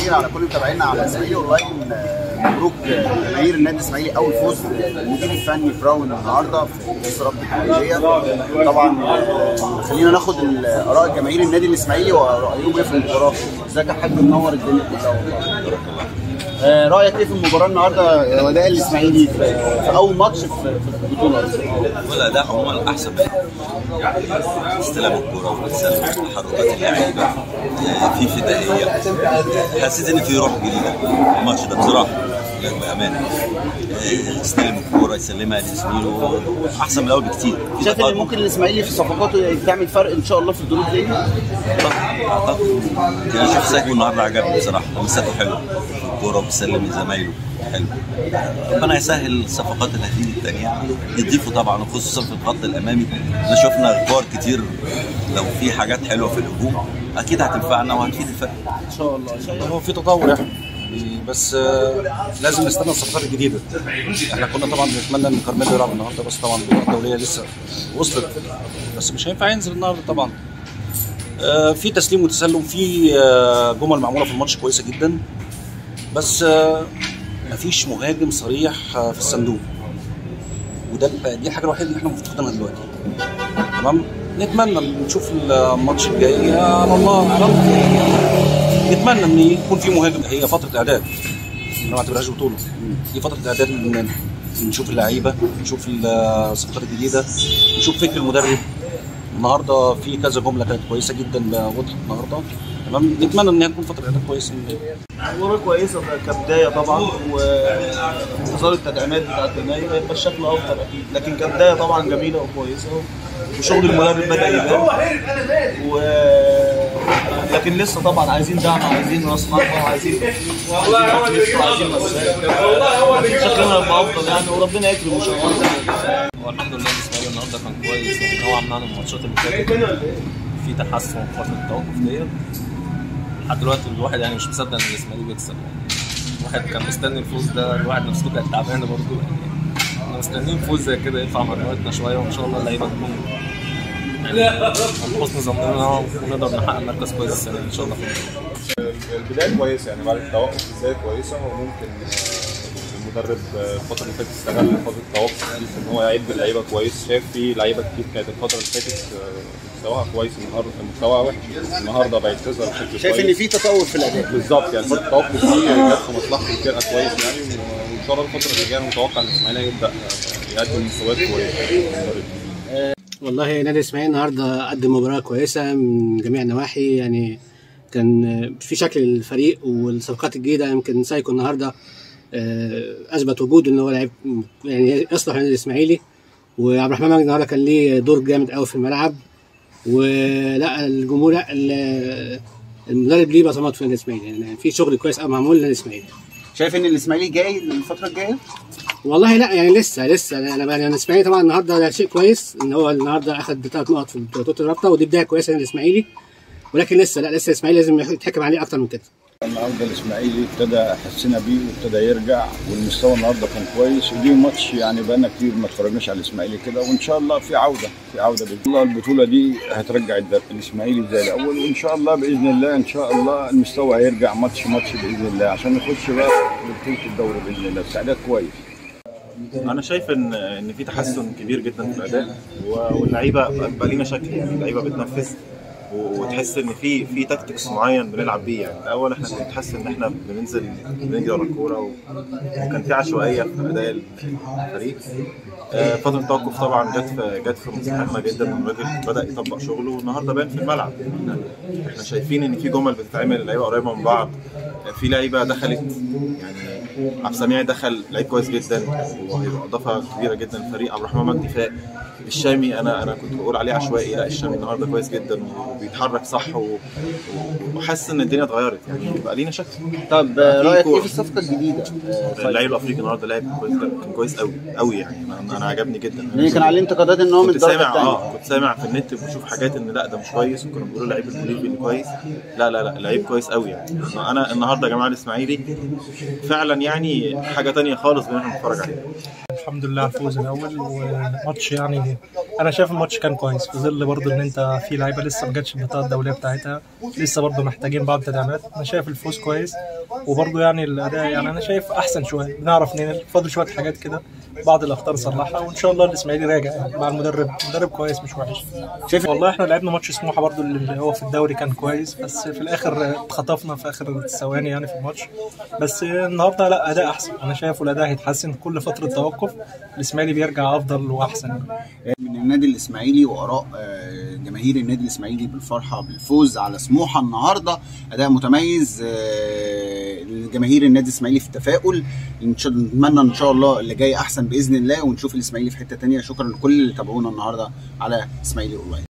الجماهير على كل متابعينا على اسماعيلي اونلاين آه، مبروك آه، جماهير النادي الاسماعيلي اول فوز المدير الفني براون النهارده في كاس رابطه الجمهوريه طبعا آه، خلينا ناخد ال- اراء جماهير النادي الاسماعيلي ورايهم ايه في المباراه ازيك يا حاج منور الدنيا كلها والله آه، رايك ايه في المباراه النهارده واداء الاسماعيلي في, في اول ماتش في, في البطوله والاداء عموما احسن يعني استلام الكوره والاستلام تحركات اللعيبه آه، في فدائيه حسيت ان في روح جديده في الماتش ده بصراحه يعني بامانه آه، استلم الكوره يسلمها لزميله احسن من الاول بكتير في شايف ان تقدم. ممكن الاسماعيلي في صفقاته تعمل فرق ان شاء الله في الظروف دي اعتقد يعني شوف سايكو النهارده عجبني بصراحه مساته حلو في الكوره وبيسلم لزمايله حلو ربنا يسهل الصفقات اللي هتيجي الثانيه يضيفوا طبعا وخصوصا في الخط الامامي احنا شفنا كور كتير لو في حاجات حلوه في الهجوم اكيد هتنفعنا وهتفيد الفريق ان شاء الله شايف هو في تطور يعني بس آه، لازم نستنى الصفقات الجديده احنا كنا طبعا بنتمنى ان كارميلو يلعب النهارده بس طبعا البطوله الدوليه لسه وصلت بس مش هينفع ينزل النهارده طبعا آه، في تسليم وتسلم في آه، جمل معموله في الماتش كويسه جدا بس آه، مفيش مهاجم صريح آه، في الصندوق وده دي الحاجه الوحيده اللي احنا مفتقدينها دلوقتي تمام نتمنى نشوف الماتش الجاي على الله اعلم نتمنى ان يكون في مهاجم هي فتره اعداد ما اعتبرهاش بطوله دي فتره اعداد إن نشوف اللعيبه نشوف الصفقات الجديده نشوف فكر المدرب النهارده في كذا جمله كانت كويسه جدا وضحت النهارده تمام نتمنى ان هي تكون فتره اعداد كويسه مباراة كويسة كبداية طبعا وانتظار التدعيمات بتاعت يناير هيبقى الشكل أفضل أكيد لكن كبداية طبعا جميلة وكويسة وشغل المدرب بدأ يبان و... لكن لسه طبعا عايزين دعم عايزين راس حربة وعايزين عايزين عايزين مساك شكلنا هيبقى أفضل يعني وربنا يكرم إن شاء الله هو الحمد لله الاسماعيلي النهارده كان كويس يعني نوعا ما عن الماتشات اللي فاتت في تحسن في فتره التوقف ديت لحد دلوقتي الواحد يعني مش مصدق ان الاسماعيلي بيكسب يعني الواحد كان مستني الفوز ده الواحد نفسه كانت تعبانه برضه يعني احنا مستنيين فوز زي كده يرفع معنوياتنا شويه وان شاء الله اللعيبه تكون يعني عند حسن ظننا ونقدر نحقق مركز كويس السنه دي ان شاء الله في البطولة. البدايه كويسه يعني بعد التوقف بدايه كويسه وممكن آه، المدرب آه، الفتره اللي فاتت استغل فتره التوقف دي في ان هو يعد اللعيبه كويس شايف في لعيبه كتير كانت الفتره اللي فاتت آه، مستواها كويس النهارده مستواها وحش النهارده بقت تظهر بشكل شايف ان كويس في تطور في الاداء بالظبط يعني فتره التوقف دي جت في مصلحه الفرقه كويس يعني وان شاء الله الفتره اللي جايه أنا متوقع ان الاسماعيلي هيبدا آه، يقدم مستويات كويسه المدرب. والله نادي الاسماعيلي النهارده قدم مباراه كويسه من جميع النواحي يعني كان في شكل الفريق والصفقات الجديده يمكن سايكو النهارده آه، اثبت وجوده ان هو لعيب يعني يصلح للنادي الاسماعيلي وعبد الرحمن مجدي النهارده كان ليه دور جامد قوي في الملعب ولا الجمهور لا ال- المدرب ليه بصمات في النادي الاسماعيلي يعني في شغل كويس قوي معمول للنادي الاسماعيلي شايف ان الاسماعيلي جاي الفتره الجايه والله لا يعني لسه لسه انا انا يعني الاسماعيلي طبعا النهارده ده شيء كويس ان هو النهارده اخذ ثلاث نقط في بطوله الرابطه ودي بدايه كويسه للاسماعيلي ولكن لسه لا لسه الاسماعيلي لازم يتحكم عليه اكتر من كده النهارده الاسماعيلي ابتدى حسينا بيه وابتدى يرجع والمستوى النهارده كان كويس ودي ماتش يعني بقالنا كتير ما اتفرجناش على الاسماعيلي كده وان شاء الله في عوده في عوده باذن الله البطوله دي هترجع الد- الاسماعيلي زي الاول وان شاء الله باذن الله ان شاء الله المستوى هيرجع ماتش ماتش باذن الله عشان نخش بقى بطوله الدوري باذن الله استعداد كويس انا شايف ان ان في تحسن كبير جدا في الاداء و- واللعيبه بقى لينا شكل يعني اللعيبه بتنفذ و- وتحس ان في في تاكتكس معين بنلعب بيه يعني الاول احنا كنت حاسس ان احنا بننزل بنجري ورا الكوره و- وكان في عشوائيه في اداء الفريق آه، فتره التوقف طبعا جت في جت في مصلحتنا جدا ان الراجل بدا يطبق شغله والنهارده بان في الملعب احنا احنا شايفين ان في جمل بتتعمل اللعيبه قريبه من بعض في لعيبه دخلت يعني عبد السميع دخل لعيب كويس جدا وهيبقى اضافه كبيره جدا للفريق عبد الرحمن مجدي فاق الشامي انا انا كنت بقول عليه عشوائي لا الشامي النهارده كويس جدا وبيتحرك صح و- وحاسس ان الدنيا اتغيرت يعني بقى لينا شكل طب بقى آه، في رايك كورة. ايه في الصفقه الجديده آه، اللعيب الافريقي النهارده لعب كويس كان كويس قوي قوي يعني انا انا عجبني جدا لان كان عليه انتقادات ان هو من كنت الدرجه سامع الثانيه اه كنت سامع في النت بشوف حاجات ان لا ده مش كويس وكانوا بيقولوا لعيب البوليفي اللي كويس لا لا لا لعيب كويس قوي يعني انا النهارده يا جماعه الاسماعيلي فعلا يعني حاجه تانية خالص بنروح نتفرج عليها الحمد لله على الفوز الاول وماتش يعني انا شايف الماتش كان كويس في ظل برضه ان انت في لعيبه لسه ما جاتش البطاقه الدوليه بتاعتها لسه برضه محتاجين بعض التدعيمات انا شايف الفوز كويس وبرضه يعني الاداء يعني انا شايف احسن شويه بنعرف ننقل فاضل شويه حاجات كده بعض الاخطار نصلحها وان شاء الله الاسماعيلي راجع يعني مع المدرب مدرب كويس مش وحش شايف والله احنا لعبنا ماتش سموحه برضو اللي هو في الدوري كان كويس بس في الاخر اتخطفنا في اخر الثواني يعني في الماتش بس النهارده لا اداء احسن انا شايفه الاداء هيتحسن كل فتره توقف الاسماعيلي بيرجع افضل واحسن من النادي الاسماعيلي واراء آه، جماهير النادي الاسماعيلي بالفرحه بالفوز على سموحه النهارده اداء متميز آه، لجماهير النادي الاسماعيلي في التفاؤل إن شاء- نتمنى ان شاء الله اللي جاي احسن باذن الله ونشوف الاسماعيلي في حته تانية شكرا لكل اللي تابعونا النهارده على اسماعيلي اونلاين